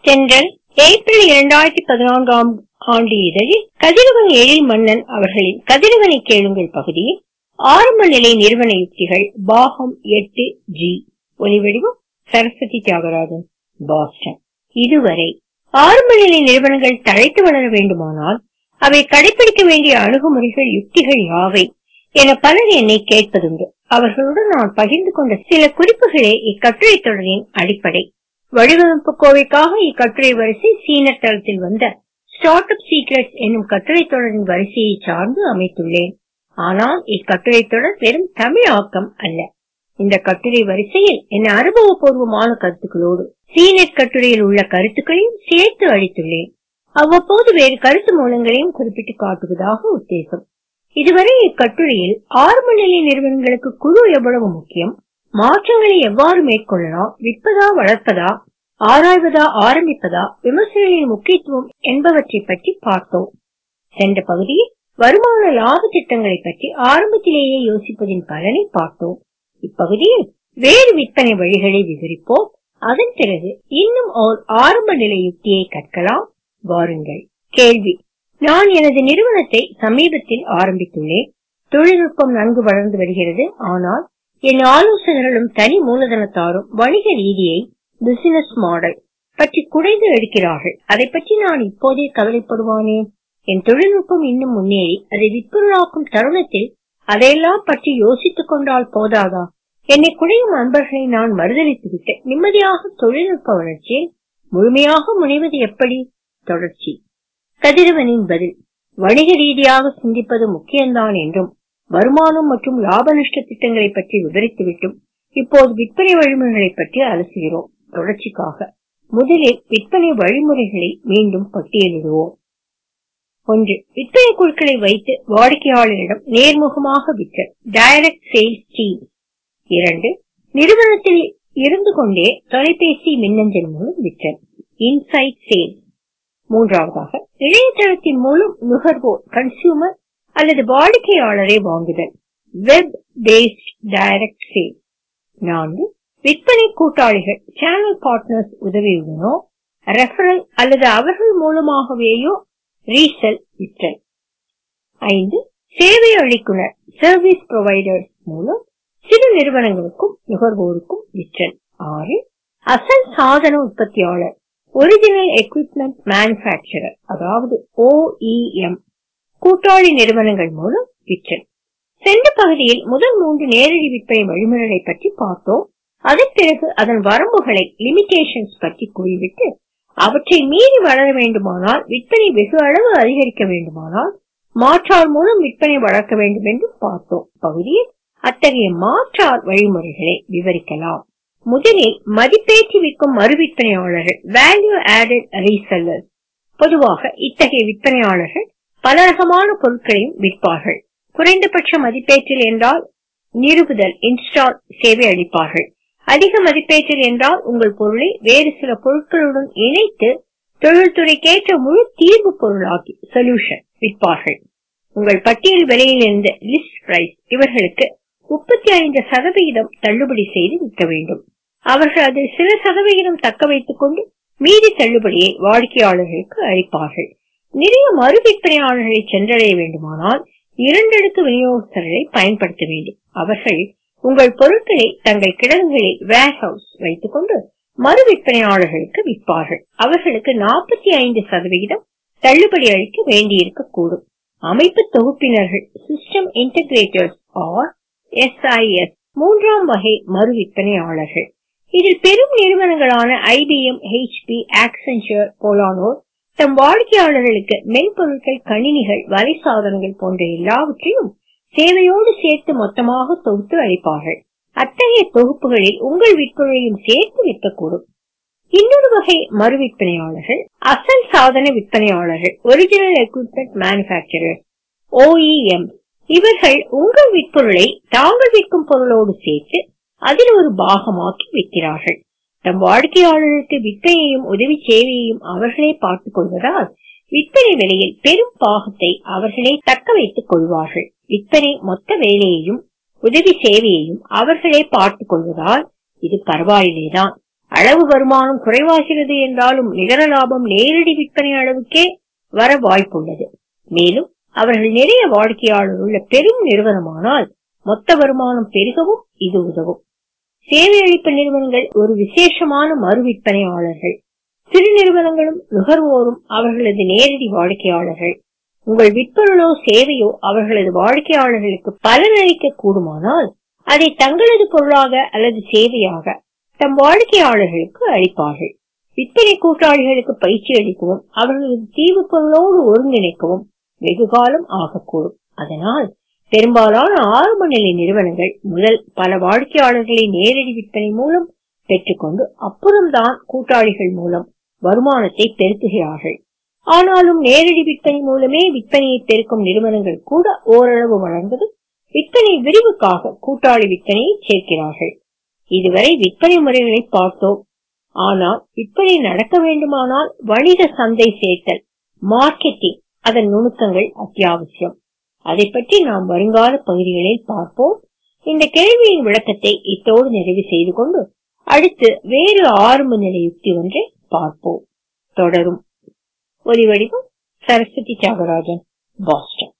தென்றல் ஏப்ரல் இரண்டாயிரத்தி பதினான்காம் ஆண்டு இதழில் கதிரவன் எழில் மன்னன் அவர்களின் கதிரவனை கேளுங்கள் பகுதியில் ஆரம்ப நிலை நிறுவன யுக்திகள் பாகம் எட்டு ஜி ஒலிவடிவம் சரஸ்வதி தியாகராஜன் பாஸ்டன் இதுவரை ஆரம்ப நிலை நிறுவனங்கள் தழைத்து வளர வேண்டுமானால் அவை கடைபிடிக்க வேண்டிய அணுகுமுறைகள் யுக்திகள் யாவை என பலர் என்னை கேட்பதுண்டு அவர்களுடன் நான் பகிர்ந்து கொண்ட சில குறிப்புகளே இக்கட்டுரை தொடரின் அடிப்படை வடிவமைப்பு கோவைக்காக இக்கட்டுரை வரிசை சீனர் தளத்தில் வந்த ஸ்டார்ட் அப் சீக்ரெட்ஸ் என்னும் கட்டுரை தொடரின் வரிசையை சார்ந்து அமைத்துள்ளேன் ஆனால் இக்கட்டுரை தொடர் வெறும் தமிழ் ஆக்கம் அல்ல இந்த கட்டுரை வரிசையில் என் அனுபவபூர்வமான கருத்துக்களோடு சீனட் கட்டுரையில் உள்ள கருத்துக்களையும் சேர்த்து அளித்துள்ளேன் அவ்வப்போது வேறு கருத்து மூலங்களையும் குறிப்பிட்டு காட்டுவதாக உத்தேசம் இதுவரை இக்கட்டுரையில் ஆரம்ப நிலை நிறுவனங்களுக்கு குழு எவ்வளவு முக்கியம் மாற்றங்களை எவ்வாறு மேற்கொள்ளலாம் விற்பதா வளர்ப்பதா ஆராய்வதா ஆரம்பிப்பதா விமர்சனங்களின் முக்கியத்துவம் என்பவற்றை பற்றி பார்த்தோம் சென்ற பகுதியில் வருமான லாப திட்டங்களை பற்றி ஆரம்பத்திலேயே யோசிப்பதின் பலனை பார்த்தோம் இப்பகுதியில் வேறு விற்பனை வழிகளை விவரிப்போம் அதன் பிறகு இன்னும் ஓர் ஆரம்ப நிலை யுக்தியை கற்கலாம் வாருங்கள் கேள்வி நான் எனது நிறுவனத்தை சமீபத்தில் ஆரம்பித்துள்ளேன் தொழில்நுட்பம் நன்கு வளர்ந்து வருகிறது ஆனால் என் ஆலோசகர்களும் தனி மூலதனத்தாரும் வணிக ரீதியை பிசினஸ் மாடல் பற்றி குறைந்து எடுக்கிறார்கள் அதை பற்றி நான் இப்போதே கவலைப்படுவானேன் என் தொழில்நுட்பம் இன்னும் முன்னேறி அதை விற்பொருளாக்கும் தருணத்தில் அதையெல்லாம் பற்றி யோசித்துக் கொண்டால் போதாதா என்னை குறையும் அன்பர்களை நான் மறுதளித்துவிட்டு நிம்மதியாக தொழில்நுட்ப வளர்ச்சியில் முழுமையாக முனைவது எப்படி தொடர்ச்சி கதிரவனின் பதில் வணிக ரீதியாக சிந்திப்பது முக்கியம்தான் என்றும் வருமானம் மற்றும் லாப நஷ்ட திட்டங்களை பற்றி விவரித்துவிட்டும் இப்போது விற்பனை வழிமுறைகளை பற்றி அலசுகிறோம் தொடர்ச்சிக்காக முதலில் விற்பனை வழிமுறைகளை மீண்டும் பட்டியலிடுவோம் ஒன்று விற்பனை குழுக்களை வைத்து வாடிக்கையாளரிடம் நேர்முகமாக விற்றல் டைரக்ட் சேல்ஸ் டீம் இரண்டு நிறுவனத்தில் இருந்து கொண்டே தொலைபேசி மின்னஞ்சல் மூலம் விற்றல் இன்சைட் சேல்ஸ் மூன்றாவதாக இணையதளத்தின் மூலம் நுகர்வோர் கன்சியூமர் அல்லது வாடிக்கையாளரை வாங்குதல் வெப் பேஸ்ட் டைரக்ட் சேல் நான்கு விற்பனை கூட்டாளிகள் சேனல் பார்ட்னர்ஸ் உதவியுடனோ ரெஃபரல் அல்லது அவர்கள் மூலமாகவேயோ ரீசெல் விற்றல் ஐந்து சேவை அளிக்குனர் சர்வீஸ் ப்ரொவைடர்ஸ் மூலம் சிறு நிறுவனங்களுக்கும் நுகர்வோருக்கும் விற்றல் ஆறு அசல் சாதன உற்பத்தியாளர் ஒரிஜினல் எக்யூப்மெண்ட் மேனுபேக்சரர் அதாவது ஓஇஎம் கூட்டாளி நிறுவனங்கள் மூலம் விற்றல் சென்ற பகுதியில் முதல் மூன்று நேரடி விற்பனை வழிமுறைகளை பற்றி பார்த்தோம் அதன் பிறகு அதன் வரம்புகளை லிமிடேஷன்ஸ் பற்றி கூறிவிட்டு அவற்றை மீறி வளர வேண்டுமானால் விற்பனை வெகு அளவு அதிகரிக்க வேண்டுமானால் மாற்றார் மூலம் விற்பனை வளர்க்க வேண்டும் என்று பார்த்தோம் பகுதியில் அத்தகைய மாற்றார் வழிமுறைகளை விவரிக்கலாம் முதலில் மதிப்பேற்றி விற்கும் மறு விற்பனையாளர்கள் வேல்யூ ஆடட் ரீசெல்லர்ஸ் பொதுவாக இத்தகைய விற்பனையாளர்கள் பல ரகமான பொருட்களையும் விற்பார்கள் குறைந்தபட்ச மதிப்பேற்றில் என்றால் நிறுவுதல் இன்ஸ்டால் சேவை அளிப்பார்கள் அதிக மதிப்பேற்றில் என்றால் உங்கள் பொருளை வேறு சில பொருட்களுடன் இணைத்து தொழில்துறைக்கேற்ற முழு தீர்வு பொருளாக்கி சொல்யூஷன் விற்பார்கள் உங்கள் பட்டியல் விலையில் இருந்த லிஸ்ட் பிரைஸ் இவர்களுக்கு முப்பத்தி ஐந்து சதவிகிதம் தள்ளுபடி செய்து விற்க வேண்டும் அவர்கள் அதில் சில சதவிகிதம் தக்க வைத்துக் கொண்டு மீதி தள்ளுபடியை வாடிக்கையாளர்களுக்கு அளிப்பார்கள் நிறைய மறு விற்பனையாளர்களை சென்றடைய வேண்டுமானால் இரண்டடுக்கு விநியோகஸ்தர்களை பயன்படுத்த வேண்டும் அவர்கள் உங்கள் பொருட்களை தங்கள் கிடங்குகளில் வேர் ஹவுஸ் வைத்துக் கொண்டு மறு விற்பனையாளர்களுக்கு விற்பார்கள் அவர்களுக்கு நாற்பத்தி ஐந்து சதவிகிதம் தள்ளுபடி அளிக்க வேண்டியிருக்க கூடும் அமைப்பு தொகுப்பினர்கள் சிஸ்டம் இன்டகிரேட்டர்ஸ் ஆர் எஸ்ஐஎஸ் மூன்றாம் வகை மறு விற்பனையாளர்கள் இதில் பெரும் நிறுவனங்களான ஐபிஎம் ஹெச்பி ஆக்சென்சர் போலானோர் தம் வாடிக்கையாளர்களுக்கு மென்பொருட்கள் கணினிகள் வலை சாதனங்கள் போன்ற எல்லாவற்றையும் சேவையோடு சேர்த்து மொத்தமாக தொகுத்து அளிப்பார்கள் அத்தகைய தொகுப்புகளில் உங்கள் விற்பனையும் சேர்த்து விற்கக்கூடும் இன்னொரு வகை மறு விற்பனையாளர்கள் அசல் சாதன விற்பனையாளர்கள் ஒரிஜினல் எக்யூப்மெண்ட் மேனுபேக்சரர் ஓஇஎம் இவர்கள் உங்கள் விற்பொருளை தாங்கள் விற்கும் பொருளோடு சேர்த்து அதில் ஒரு பாகமாக்கி விற்கிறார்கள் தம் வாடிக்கையாளர்களுக்கு விற்பனையையும் உதவி சேவையையும் அவர்களே பார்த்துக் கொள்வதால் விற்பனை விலையில் பெரும் பாகத்தை அவர்களே தக்க வைத்துக் கொள்வார்கள் விற்பனை மொத்த வேலையையும் உதவி சேவையையும் அவர்களே பார்த்துக் கொள்வதால் இது பரவாயில்லைதான் அளவு வருமானம் குறைவாகிறது என்றாலும் நிகர லாபம் நேரடி விற்பனை அளவுக்கே வர வாய்ப்புள்ளது மேலும் அவர்கள் நிறைய வாடிக்கையாளர் உள்ள பெரும் நிறுவனமானால் மொத்த வருமானம் பெருகவும் இது உதவும் சேவை அளிப்பு நிறுவனங்கள் ஒரு விசேஷமான மறு விற்பனையாளர்கள் சிறு நிறுவனங்களும் நுகர்வோரும் அவர்களது நேரடி வாடிக்கையாளர்கள் உங்கள் விற்பொருளோ சேவையோ அவர்களது வாடிக்கையாளர்களுக்கு பலனளிக்க கூடுமானால் அதை தங்களது பொருளாக அல்லது சேவையாக தம் வாடிக்கையாளர்களுக்கு அளிப்பார்கள் விற்பனை கூட்டாளிகளுக்கு பயிற்சி அளிக்கவும் அவர்களது தீவு பொருளோடு ஒருங்கிணைக்கவும் வெகுகாலம் ஆகக்கூடும் அதனால் பெரும்பாலான ஆரம்ப நிலை நிறுவனங்கள் முதல் பல வாடிக்கையாளர்களை நேரடி விற்பனை மூலம் பெற்றுக்கொண்டு அப்புறம்தான் கூட்டாளிகள் மூலம் வருமானத்தை பெருக்குகிறார்கள் ஆனாலும் நேரடி விற்பனை மூலமே விற்பனையை பெருக்கும் நிறுவனங்கள் கூட ஓரளவு வளர்ந்தது விற்பனை விரிவுக்காக கூட்டாளி விற்பனையை சேர்க்கிறார்கள் இதுவரை விற்பனை முறைகளை பார்த்தோம் ஆனால் விற்பனை நடக்க வேண்டுமானால் வணிக சந்தை சேர்த்தல் மார்க்கெட்டிங் அதன் நுணுக்கங்கள் அத்தியாவசியம் அதை பற்றி நாம் வருங்கால பகுதிகளில் பார்ப்போம் இந்த கேள்வியின் விளக்கத்தை இத்தோடு நிறைவு செய்து கொண்டு அடுத்து வேறு ஆரம்ப நிலை யுக்தி ஒன்றை பார்ப்போம் தொடரும் ஒலி வடிவம் சரஸ்வதி தியாகராஜன் பாஸ்டன்